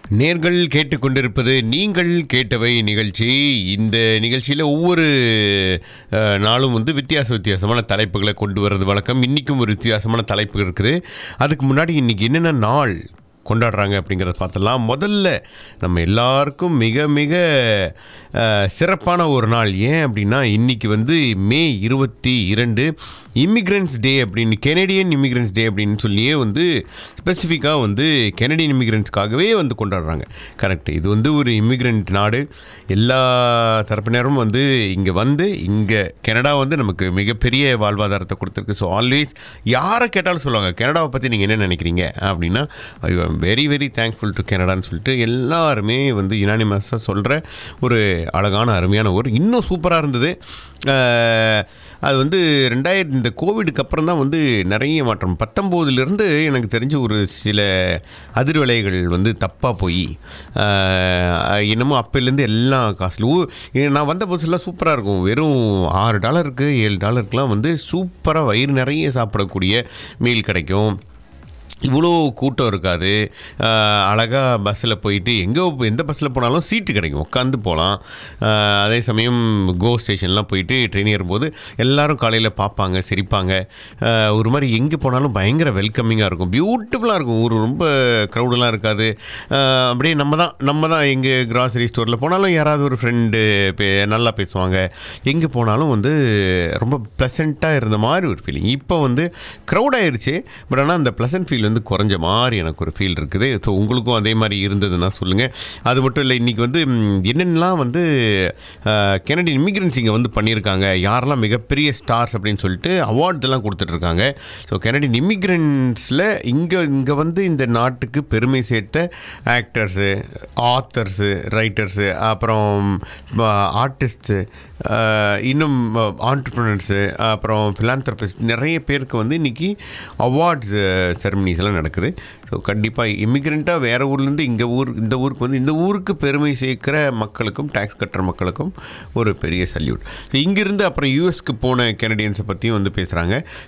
நேர்கள் கேட்டுக்கொண்டிருப்பது நீங்கள் கேட்டவை நிகழ்ச்சி இந்த நிகழ்ச்சியில் ஒவ்வொரு அஹ், நாளும் வந்து வித்தியாச வித்தியாசமான தலைப்புகளை கொண்டு வர்றது வழக்கம் இன்றைக்கும் ஒரு வித்தியாசமான தலைப்பு இருக்குது அதுக்கு முன்னாடி இன்றைக்கி என்னென்ன நாள் கொண்டாடுறாங்க அப்படிங்கிறத பார்த்துடலாம் முதல்ல நம்ம எல்லாருக்கும் மிக மிக அஹ், சிறப்பான ஒரு நாள் ஏன் அப்படின்னா இன்றைக்கி வந்து மே இருபத்தி இரண்டு இமிக்ரெண்ட்ஸ் டே அப்படின்னு கெனடியன் இமிக்ரெண்ட்ஸ் டே அப்படின்னு சொல்லியே வந்து ஸ்பெசிஃபிக்காக வந்து கெனடியன் இமிக்ரெண்ட்ஸ்க்காகவே வந்து கொண்டாடுறாங்க கரெக்ட் இது வந்து ஒரு இமிக்ரெண்ட் நாடு எல்லா தரப்பினரும் வந்து இங்கே வந்து இங்கே கனடா வந்து நமக்கு மிகப்பெரிய வாழ்வாதாரத்தை கொடுத்துருக்கு ஸோ ஆல்வேஸ் யாரை கேட்டாலும் சொல்லுவாங்க கனடாவை பற்றி நீங்கள் என்ன நினைக்கிறீங்க அப்படின்னா I am very very thankful to கனடான்னு சொல்லிட்டு எல்லாருமே வந்து யுனானிமஸாக சொல்கிற ஒரு அழகான அருமையான ஊர் இன்னும் சூப்பராக இருந்தது அஹ், அது வந்து ரெண்டாயிரத்தி இந்த கோவிடுக்கு அப்புறம் தான் வந்து நிறைய மாற்றம் பத்தொம்போதுலேருந்து எனக்கு தெரிஞ்ச ஒரு சில அதிர்வலைகள் வந்து தப்பாக போய் அஹ், என்னமோ அப்போலேருந்து எல்லாம் காஸ்ட்லி ஊ நான் வந்த புதுசுலாம் சூப்பராக இருக்கும் வெறும் ஆறு டாலருக்கு ஏழு டாலருக்குலாம் வந்து சூப்பராக வயிறு நிறைய சாப்பிடக்கூடிய மீல் கிடைக்கும் இவ்வளோ கூட்டம் இருக்காது அழகாக பஸ்ஸில் போயிட்டு எங்கே எந்த பஸ்ஸில் போனாலும் சீட்டு கிடைக்கும் உட்காந்து போகலாம் ஆஹ் அதே சமயம் கோ ஸ்டேஷன்லாம் போயிட்டு ட்ரெயின் ஏறும்போது எல்லாரும் காலையில் பார்ப்பாங்க சிரிப்பாங்க ஆஹ் ஒரு மாதிரி எங்கே போனாலும் பயங்கர வெல்கமிங்காக இருக்கும் பியூட்டிஃபுல்லாக இருக்கும் ஊர் ரொம்ப க்ரௌடெல்லாம் இருக்காது ஆஹ் அப்படியே நம்ம தான் நம்ம தான் எங்கே கிராசரி ஸ்டோரில் போனாலும் யாராவது ஒரு ஃப்ரெண்டு பே நல்லா பேசுவாங்க எங்கே போனாலும் வந்து ரொம்ப ப்ளசண்ட்டாக இருந்த மாதிரி ஒரு ஃபீலிங் இப்போ வந்து க்ரௌட் ஆயிருச்சு பட் ஆனால் அந்த ப்ளசன்ட் ஃபீல் வந்து குறைஞ்ச மாதிரி எனக்கு ஒரு ஃபீல் இருக்குது ஸோ உங்களுக்கும் அதே மாதிரி இருந்ததுன்னா சொல்லுங்கள் அது மட்டும் இல்லை இன்றைக்கி வந்து ம், என்னென்னலாம் வந்து கெனடி இமிக்ரெண்ட்ஸ் இங்கே வந்து பண்ணியிருக்காங்க யாரெல்லாம் மிகப்பெரிய ஸ்டார்ஸ் அப்படின்னு சொல்லிட்டு அவார்ட்ஸ் எல்லாம் கொடுத்துட்ருக்காங்க ஸோ கெனடியன் இமிக்ரெண்ட்ஸில் இங்கே இங்கே வந்து இந்த நாட்டுக்கு பெருமை சேர்த்த ஆக்டர்ஸு ஆத்தர்ஸு ரைட்டர்ஸு அப்புறம் ஆர்டிஸ்ட்ஸு இன்னும் ஆண்டர்ப்ரனர்ஸு அப்புறம் ஃபிலாந்தரபிஸ்ட் நிறைய பேருக்கு வந்து இன்றைக்கி அவார்ட்ஸ் செரமனிஸ் எல்லாம் நடக்குது ஸோ கண்டிப்பாக இமிக்ரெண்ட்டாக வேறு ஊர்லேருந்து இங்கே ஊர் இந்த ஊருக்கு வந்து இந்த ஊருக்கு பெருமை சேர்க்கிற மக்களுக்கும் டேக்ஸ் கட்டுற மக்களுக்கும் ஒரு பெரிய சல்யூட் இங்கேருந்து அப்புறம் யூஎஸ்க்கு போன கெனடியன்ஸை பற்றியும் வந்து பேசுகிறாங்க